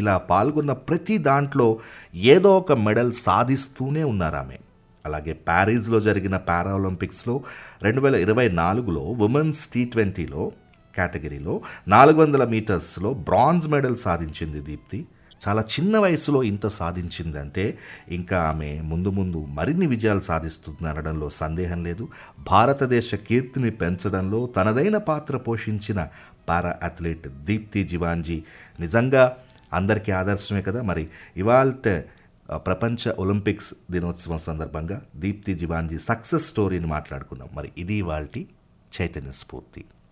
ఇలా పాల్గొన్న ప్రతి దాంట్లో ఏదో ఒక మెడల్ సాధిస్తూనే ఉన్నారు ఆమె అలాగే ప్యారిస్లో జరిగిన పారా ఒలింపిక్స్లో రెండు వేల ఇరవై నాలుగులో ఉమెన్స్ టీ ట్వంటీలో కేటగిరీలో నాలుగు వందల మీటర్స్లో బ్రాంజ్ మెడల్ సాధించింది దీప్తి చాలా చిన్న వయసులో ఇంత సాధించిందంటే ఇంకా ఆమె ముందు ముందు మరిన్ని విజయాలు సాధిస్తుంది అనడంలో సందేహం లేదు భారతదేశ కీర్తిని పెంచడంలో తనదైన పాత్ర పోషించిన పారా అథ్లెట్ దీప్తి జివాంజీ నిజంగా అందరికీ ఆదర్శమే కదా మరి ఇవాల్ట ప్రపంచ ఒలింపిక్స్ దినోత్సవం సందర్భంగా దీప్తి జివాంజీ సక్సెస్ స్టోరీని మాట్లాడుకున్నాం మరి ఇది ఇవాల్టి చైతన్య స్ఫూర్తి